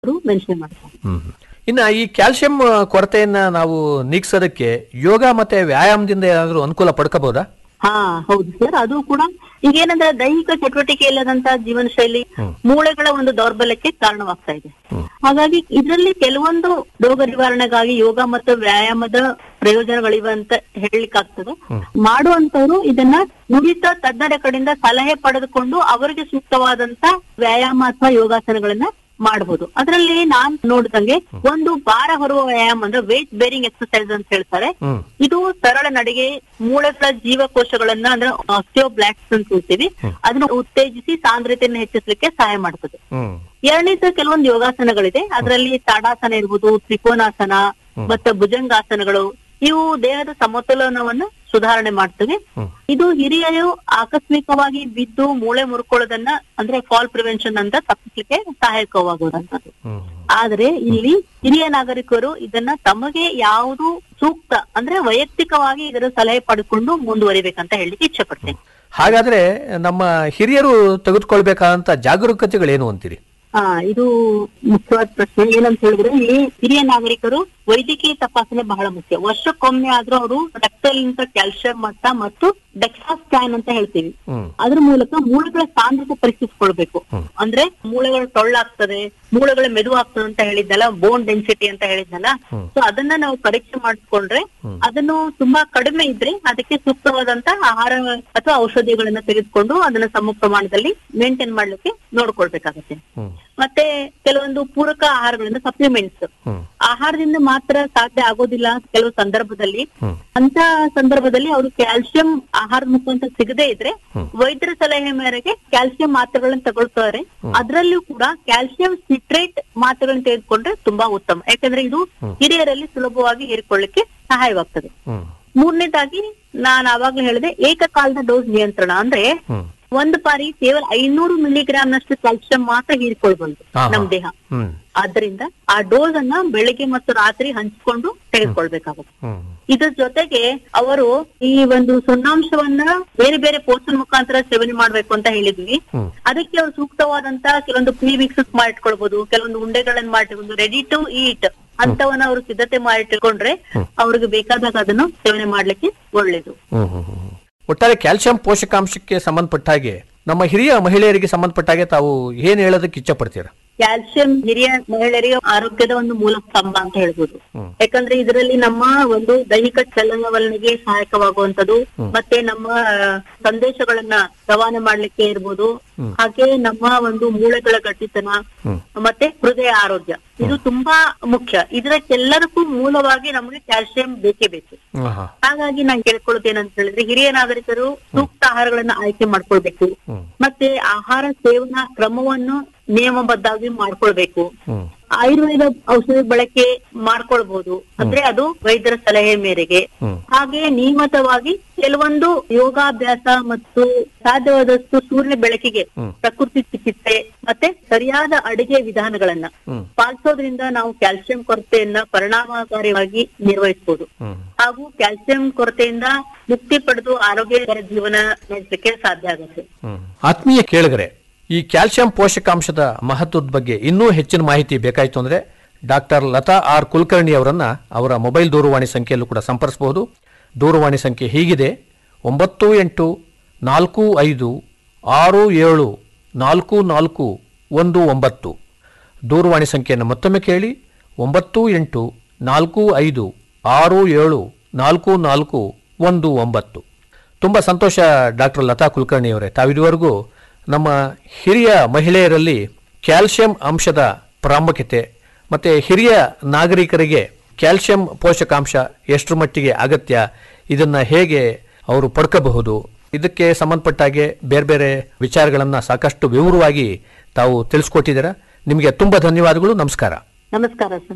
ಅವರು ಮೆನ್ಷನ್ ಮಾಡ್ತಾರೆ ಹ್ಮ್ ಇನ್ನ ಈ ಕ್ಯಾಲ್ಸಿಯಂ ಕೊರತೆಯನ್ನ ನಾವು ನೀಗಿಸೋದಕ್ಕೆ ಯೋಗ ಮತ್ತೆ ವ್ಯಾಯಾಮದಿಂದ ಏನಾದರೂ ಅನುಕೂಲ ಪಡ್ಕೋಬಹುದಾ ಹಾ ಹೌದು ಸರ್ ಅದು ಕೂಡ ಈಗ ಏನಂದ್ರೆ ದೈಹಿಕ ಚಟುವಟಿಕೆ ಇಲ್ಲದಂತ ಜೀವನ ಶೈಲಿ ಮೂಳೆಗಳ ಒಂದು ದೌರ್ಬಲ್ಯಕ್ಕೆ ಕಾರಣವಾಗ್ತಾ ಇದೆ ಹಾಗಾಗಿ ಇದರಲ್ಲಿ ಕೆಲವೊಂದು ರೋಗ ನಿವಾರಣೆಗಾಗಿ ಯೋಗ ಮತ್ತು ವ್ಯಾಯಾಮದ ಪ್ರಯೋಜನಗಳಿವೆ ಅಂತ ಹೇಳಲಿಕ್ಕಾಗ್ತದೆ ಮಾಡುವಂತವ್ರು ಇದನ್ನ ನುರಿತ ತಜ್ಞರ ಕಡೆಯಿಂದ ಸಲಹೆ ಪಡೆದುಕೊಂಡು ಅವರಿಗೆ ಸೂಕ್ತವಾದಂತ ವ್ಯಾಯಾಮ ಅಥವಾ ಯೋಗಾಸನಗಳನ್ನ ಮಾಡಬಹುದು ಅದರಲ್ಲಿ ನಾನ್ ನೋಡಿದಂಗೆ ಒಂದು ಭಾರ ಹೊರುವ ವ್ಯಾಯಾಮ ಅಂದ್ರೆ ವೇಟ್ ಬೇರಿಂಗ್ ಎಕ್ಸರ್ಸೈಸ್ ಅಂತ ಹೇಳ್ತಾರೆ ಹ್ಮ್ ಇದು ಸರಳ ನಡಿಗೆ ಮೂಳೆಗಳ ಜೀವಕೋಶಗಳನ್ನ ಅಂದ್ರೆ ಆಸ್ಟಿಯೋಬ್ಲಾಕ್ಸ್ ಅಂತ ಹೇಳ್ತೀವಿ ಅದನ್ನ ಉತ್ತೇಜಿಸಿ ಸಾಂದ್ರತೆಯನ್ನು ಹೆಚ್ಚಿಸಲಿಕ್ಕೆ ಸಹಾಯ ಮಾಡ್ತದೆ ಹ್ಮ್ ಎರಡನೇದು ಕೆಲವೊಂದು ಯೋಗಾಸನಗಳಿದೆ ಅದರಲ್ಲಿ ತಾಡಾಸನ ಇರ್ಬೋದು ತ್ರಿಕೋನಾಸನ ಮತ್ತೆ ಭುಜಂಗಾಸನಗಳು ಇವು ದೇಹದ ಸಮತೋಲನವನ್ನು ಸುಧಾರಣೆ ಮಾಡ್ತವೆ ಇದು ಹಿರಿಯರು ಆಕಸ್ಮಿಕವಾಗಿ ಬಿದ್ದು ಮೂಳೆ ಮುರ್ಕೊಳ್ಳೋದನ್ನ ಅಂದ್ರೆ ಫಾಲ್ ಪ್ರಿವೆನ್ಷನ್ ಅಂತ ತಪ್ಪಿಸ್ಲಿಕ್ಕೆ ಸಹಾಯಕವಾಗುವಂತದ್ದು ಹ್ಮ್ ಆದ್ರೆ ಇಲ್ಲಿ ಹಿರಿಯ ನಾಗರಿಕರು ಇದನ್ನ ತಮಗೆ ಯಾವುದು ಸೂಕ್ತ ಅಂದ್ರೆ ವೈಯಕ್ತಿಕವಾಗಿ ಇದರ ಸಲಹೆ ಪಡ್ಕೊಂಡು ಮುಂದುವರಿಬೇಕಂತ ಹೇಳಲಿಕ್ಕೆ ಇಚ್ಛೆ ಪಡ್ತೇನೆ ಹಾಗಾದ್ರೆ ನಮ್ಮ ಹಿರಿಯರು ತೆಗೆದುಕೊಳ್ಬೇಕಾದಂತ ಜಾಗರೂಕತೆಗಳೇನು ಅಂತೀರಿ ಹಾ ಇದು ಮುಖ್ಯವಾದ ಪ್ರಶ್ನೆ ಏನಂತ ಹೇಳಿದ್ರೆ ಇಲ್ಲಿ ಹಿರಿಯ ನಾಗರಿಕರು ವೈದ್ಯಕೀಯ ತಪಾಸಣೆ ಬಹಳ ಮುಖ್ಯ ವರ್ಷಕ್ಕೊಮ್ಮೆ ಆದ್ರೂ ಅವರು ರಕ್ತದಲ್ಲಿಂತ ಕ್ಯಾಲ್ಸಿಯಂ ಮಟ್ಟ ಮತ್ತು ಡೆಕ್ಸಾ ಸ್ಕ್ಯಾನ್ ಅಂತ ಹೇಳ್ತೀವಿ ಹ್ಮ್ ಅದ್ರ ಮೂಲಕ ಮೂಳೆಗಳ ಸಾಂದ್ರತೆ ಪರೀಕ್ಷಿಸ್ಕೊಳ್ಬೇಕು ಅಂದ್ರೆ ಮೂಳೆಗಳು ಟೊಳ್ಳಾಗ್ತದೆ ಮೂಳೆಗಳ ಮೆದು ಆಗ್ತದೆ ಅಂತ ಹೇಳಿದ್ನಲ್ಲ ಬೋನ್ ಡೆನ್ಸಿಟಿ ಅಂತ ಹೇಳಿದ್ನಲ್ಲ ಸೊ ಅದನ್ನ ನಾವು ಪರೀಕ್ಷೆ ಮಾಡಿಸ್ಕೊಂಡ್ರೆ ಅದನ್ನು ತುಂಬಾ ಕಡಿಮೆ ಇದ್ರೆ ಅದಕ್ಕೆ ಸೂಕ್ತವಾದಂತ ಆಹಾರ ಅಥವಾ ಔಷಧಿಗಳನ್ನ ತೆಗೆದುಕೊಂಡು ಅದನ್ನ ಸಮ ಪ್ರಮಾಣದಲ್ಲಿ ಮೇಂಟೈನ್ ಮಾಡ್ಲಿಕ್ಕೆ ನೋಡ್ಕೊಳ್ಬೇಕಾಗತ್ತೆ ಹ್ಮ್ ಮತ್ತೆ ಕೆಲವೊಂದು ಪೂರಕ ಆಹಾರಗಳಿಂದ ಸಪ್ಲಿಮೆಂಟ್ಸ್ ಹ್ಮ್ ಆಹಾರದಿಂದ ಮಾತ್ರ ಸಾಧ್ಯ ಆಗೋದಿಲ್ಲ ಕೆಲವು ಸಂದರ್ಭದಲ್ಲಿ ಹ್ಮ್. ಅಂತ ಸಂದರ್ಭದಲ್ಲಿ ಅವರು ಕ್ಯಾಲ್ಸಿಯಂ ಆಹಾರ ಮುಖಾಂತರ ಸಿಗದೇ ಇದ್ರೆ ವೈದ್ಯರ ಸಲಹೆ ಮೇರೆಗೆ ಕ್ಯಾಲ್ಸಿಯಂ ಮಾತ್ರೆಗಳನ್ನ ತಗೊಳ್ತಾರೆ ಅದರಲ್ಲೂ ಕೂಡ ಕ್ಯಾಲ್ಸಿಯಂ ಸಿಟ್ರೇಟ್ ಮಾತ್ರೆಗಳನ್ನ ತೆಗೆದುಕೊಂಡ್ರೆ ತುಂಬಾ ಉತ್ತಮ ಯಾಕಂದ್ರೆ ಇದು ಹಿರಿಯರಲ್ಲಿ ಸುಲಭವಾಗಿ ಹೀರಿಕೊಳ್ಳಿಕ್ಕೆ ಸಹಾಯವಾಗ್ತದೆ ಹ್ಮ್ ಮೂರನೇದಾಗಿ ನಾನು ಆವಾಗ್ಲೇ ಹೇಳಿದೆ ಏಕಕಾಲದ ಡೋಸ್ ನಿಯಂತ್ರಣ ಅಂದ್ರೆ ಹ್ಮ್ ಒಂದು ಬಾರಿ ಕೇವಲ ಐನೂರು ಮಿಲಿಗ್ರಾಮ್ ನಷ್ಟು ಕ್ಯಾಲ್ಸಿಯಂ ಮಾತ್ರ ಹೀರಿಕೊಳ್ಬಹುದು ಹಾ, ಹಾ. ನಮ್ ದೇಹ ಹ್ಮ್ ಆದ್ರಿಂದ ಆ ಡೋಸ್ ಅನ್ನ ಬೆಳಿಗ್ಗೆ ಮತ್ತು ರಾತ್ರಿ ಹಂಚಿಕೊಂಡು ತೆಗೆದುಕೊಳ್ಬೇಕಾಗುತ್ತೆ ಹ್ಮ್ ಇದ್ರ ಜೊತೆಗೆ ಅವರು ಈ ಒಂದು ಸುಣ್ಣಾಂಶವನ್ನ ಬೇರೆ ಬೇರೆ ಪೋಷನ್ ಮುಖಾಂತರ ಸೇವನೆ ಮಾಡ್ಬೇಕು ಅಂತ ಹೇಳಿದ್ವಿ ಹ್ಮ್. ಅದಕ್ಕೆ ಅವ್ರು ಸೂಕ್ತವಾದಂತ ಕೆಲವೊಂದು ಪ್ರೀ ಮಿಕ್ಸಸ್ ಮಾಡಿಟ್ಕೊಳ್ಬಹುದು ಕೆಲವೊಂದು ಉಂಡೆಗಳನ್ನ ಮಾಡಿಟ್ಕೊಂಡು ರೆಡಿ ಟು ಈಟ್ ಅಂತವನ್ನ ಅವರು ಸಿದ್ಧತೆ ಮಾಡಿಟ್ಕೊಂಡ್ರೆ ಅವ್ರಿಗೆ ಬೇಕಾದಾಗ ಅದನ್ನು ಸೇವನೆ ಮಾಡ್ಲಿಕ್ಕೆ ಒಳ್ಳೇದು ಹ್ಮ್ ಹ್ಮ್ ಹ್ಮ್ ಹ್ಮ್. ಒಟ್ಟಾರೆ ಕ್ಯಾಲ್ಸಿಯಂ ಪೋಷಕಾಂಶಕ್ಕೆ ಸಂಬಂಧಪಟ್ಟ ಹಾಗೆ ನಮ್ಮ ಹಿರಿಯ ಮಹಿಳೆಯರಿಗೆ ಸಂಬಂಧಪಟ್ಟ ಹಾಗೆ ತಾವು ಏನ್ ಹೇಳೋದಕ್ಕೆ ಇಚ್ಛೆ ಪಡ್ತೀರಾ ಕ್ಯಾಲ್ಸಿಯಂ ಹಿರಿಯ ಮಹಿಳೆಯರಿಗೆ ಆರೋಗ್ಯದ ಒಂದು ಮೂಲ ಸ್ತಂಭ ಅಂತ ಹೇಳ್ಬೋದು ಹ್ಮ್. ಯಾಕಂದ್ರೆ ಇದರಲ್ಲಿ ನಮ್ಮ ಒಂದು ದೈಹಿಕ ಚಲನವಲನೆಗೆ ಸಹಾಯಕವಾಗುವಂತದ್ದು ಮತ್ತೆ ನಮ್ಮ ಆ, ಸಂದೇಶಗಳನ್ನ ರವಾನೆ ಮಾಡ್ಲಿಕ್ಕೆ ಇರ್ಬೋದು ಹಾಗೆ ನಮ್ಮ ಒಂದು ಮೂಳೆಗಳ ಗಟ್ಟಿತನ ಮತ್ತೆ ಹೃದಯ ಆರೋಗ್ಯ ಇದು ತುಂಬಾ ಮುಖ್ಯ ಇದಕ್ಕೆಲ್ಲದಕ್ಕೂ ಮೂಲವಾಗಿ ನಮಗೆ ಕ್ಯಾಲ್ಸಿಯಂ ಬೇಕೇ ಬೇಕು ಆಹಾ. ಹಾಗಾಗಿ ನಾನು ಕೇಳ್ಕೊಳ್ಳೋದೇನಂತ ಹೇಳಿದ್ರೆ ಹಿರಿಯ ನಾಗರಿಕರು ಸೂಕ್ತ ಆಹಾರಗಳನ್ನ ಆಯ್ಕೆ ಮಾಡ್ಕೊಳ್ಬೇಕು ಹ್ಮ್. ಮತ್ತೆ ಆಹಾರ ಸೇವನಾ ಕ್ರಮವನ್ನು ನಿಯಮಬದ್ಧವಾಗಿ ಮಾಡ್ಕೊಳ್ಬೇಕು ಹ್ಮ್ ಆಯುರ್ವೇದ ಔಷಧಿ ಬಳಕೆ ಮಾಡ್ಕೊಳ್ಬಹುದು ಅಂದ್ರೆ ಅದು ವೈದ್ಯರ ಸಲಹೆ ಮೇರೆಗೆ ಹ್ಮ್. ಹಾಗೆ ನಿಯಮಿತವಾಗಿ ಕೆಲವೊಂದು ಯೋಗಾಭ್ಯಾಸ ಮತ್ತು ಸಾಧ್ಯವಾದಷ್ಟು ಸೂರ್ಯ ಬೆಳಕಿಗೆ ಪ್ರಕೃತಿ ಚಿಕಿತ್ಸೆ ಮತ್ತೆ ಸರಿಯಾದ ಅಡಿಗೆ ವಿಧಾನಗಳನ್ನ ಹ್ಮ್. ಪಾಲಿಸೋದ್ರಿಂದ ನಾವು ಕ್ಯಾಲ್ಸಿಯಂ ಕೊರತೆಯನ್ನ ಪರಿಣಾಮಕಾರಿಯಾಗಿ ನಿರ್ವಹಿಸಬಹುದು ಹ್ಮ್ ಹಾಗೂ ಕ್ಯಾಲ್ಸಿಯಂ ಕೊರತೆಯಿಂದ ಮುಕ್ತಿ ಪಡೆದು ಆರೋಗ್ಯಕರ ಜೀವನ ನಡೆಸಲಿಕ್ಕೆ ಸಾಧ್ಯ ಆಗುತ್ತೆ ಹ್ಮ್. ಆತ್ಮೀಯ ಕೇಳಿಗರೆ ಈ ಕ್ಯಾಲ್ಸಿಯಂ ಪೋಷಕಾಂಶದ ಮಹತ್ವದ ಬಗ್ಗೆ ಇನ್ನೂ ಹೆಚ್ಚಿನ ಮಾಹಿತಿ ಬೇಕಾಯಿತು ಅಂದ್ರೆ ಡಾಕ್ಟರ್ ಲತಾ ಆರ್ ಕುಲಕರ್ಣಿ ಅವರನ್ನ ಅವರ ಮೊಬೈಲ್ ದೂರವಾಣಿ ಸಂಖ್ಯೆಯಲ್ಲೂ ಕೂಡ ಸಂಪರ್ಸಬಹುದು ದೂರವಾಣಿ ಸಂಖ್ಯೆ ಹೀಗಿದೆ ಒಂಬತ್ತು ಎಂಟು ನಾಲ್ಕು ಐದು ಆರು ಏಳು ನಾಲ್ಕು ನಾಲ್ಕು ಒಂದು ಒಂಬತ್ತು ದೂರವಾಣಿ ಸಂಖ್ಯೆಯನ್ನು ಮತ್ತೊಮ್ಮೆ ಕೇಳಿ ಒಂಬತ್ತು ಎಂಟು ನಾಲ್ಕು ಐದು ಆರು ಏಳು ನಾಲ್ಕು ನಾಲ್ಕು ಒಂದು ಒಂಬತ್ತು ತುಂಬ ಸಂತೋಷ ಡಾಕ್ಟರ್ ಲತಾ ಕುಲಕರ್ಣಿ ಅವರೇ ತಾವಿದುವರೆಗೂ ನಮ್ಮ ಹಿರಿಯ ಮಹಿಳೆಯರಲ್ಲಿ ಕ್ಯಾಲ್ಸಿಯಂ ಅಂಶದ ಪ್ರಾಮುಖ್ಯತೆ ಮತ್ತು ಹಿರಿಯ ನಾಗರಿಕರಿಗೆ ಕ್ಯಾಲ್ಸಿಯಂ ಪೋಷಕಾಂಶ ಎಷ್ಟರ ಮಟ್ಟಿಗೆ ಅಗತ್ಯ ಇದನ್ನು ಹೇಗೆ ಅವರು ಪಡ್ಕೋಬಹುದು ಇದಕ್ಕೆ ಸಂಬಂಧಪಟ್ಟಾಗೆ ಬೇರೆ ಬೇರೆ ವಿಚಾರಗಳನ್ನು ಸಾಕಷ್ಟು ವಿವರವಾಗಿ ತಾವು ತಿಳಿಸ್ಕೊಟ್ಟಿದ್ದೀರಾ ನಿಮಗೆ ತುಂಬ ಧನ್ಯವಾದಗಳು ನಮಸ್ಕಾರ ನಮಸ್ಕಾರ ಸರ್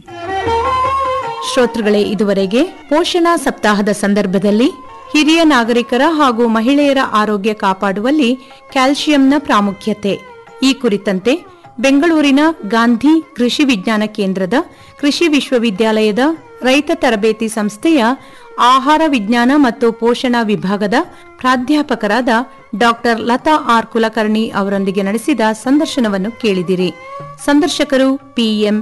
ಶ್ರೋತೃಗಳೇ ಇದುವರೆಗೆ ಪೋಷಣಾ ಸಪ್ತಾಹದ ಸಂದರ್ಭದಲ್ಲಿ ಹಿರಿಯ ನಾಗರಿಕರ ಹಾಗೂ ಮಹಿಳೆಯರ ಆರೋಗ್ಯ ಕಾಪಾಡುವಲ್ಲಿ ಕ್ಯಾಲ್ಸಿಯಂನ ಪ್ರಾಮುಖ್ಯತೆ ಈ ಕುರಿತಂತೆ ಬೆಂಗಳೂರಿನ ಗಾಂಧಿ ಕೃಷಿ ವಿಜ್ಞಾನ ಕೇಂದ್ರದ ಕೃಷಿ ವಿಶ್ವವಿದ್ಯಾಲಯದ ರೈತ ತರಬೇತಿ ಸಂಸ್ಥೆಯ ಆಹಾರ ವಿಜ್ಞಾನ ಮತ್ತು ಪೋಷಣಾ ವಿಭಾಗದ ಪ್ರಾಧ್ಯಾಪಕರಾದ ಡಾಕ್ಟರ್ ಲತಾ ಆರ್ ಕುಲಕರ್ಣಿ ಅವರೊಂದಿಗೆ ನಡೆಸಿದ ಸಂದರ್ಶನವನ್ನು ಕೇಳಿದಿರಿ ಸಂದರ್ಶಕರು ಪಿಎಂ